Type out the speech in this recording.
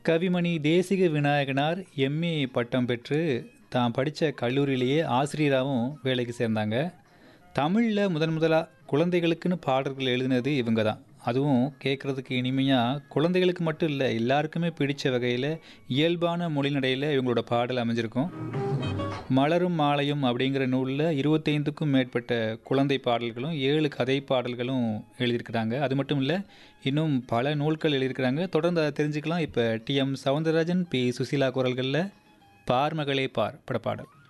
கவிமணி தேசிக Vinayaganar MA பட்டம் பெற்று தான் படித்த கல்லூரியிலேயே ஆசிரியராகவும் வேலைக்கு சேர்ந்தாங்க தமிழில் முதன் முதலாக குழந்தைகளுக்குன்னு பாடல்கள் எழுதினது இவங்க தான் அதுவும் கேட்குறதுக்கு இனிமையாக குழந்தைகளுக்கு மட்டும் இல்லை எல்லாருக்குமே பிடித்த வகையில் இயல்பான மொழிநடையில் இவங்களோட பாடல் அமைஞ்சிருக்கும் மலரும் மாலையும் அப்படிங்கிற நூலில் இருபத்தைந்துக்கும் மேற்பட்ட குழந்தை பாடல்களும் ஏழு கதை பாடல்களும் எழுதியிருக்கிறாங்க அது மட்டும் இல்லை இன்னும் பல நூல்கள் எழுதியிருக்கிறாங்க தொடர்ந்து அதை தெரிஞ்சுக்கலாம் இப்போ டிஎம் சவுந்தரராஜன் பி சுசீலா குரல்களில் பார் மகளே பார் படப்பாடல்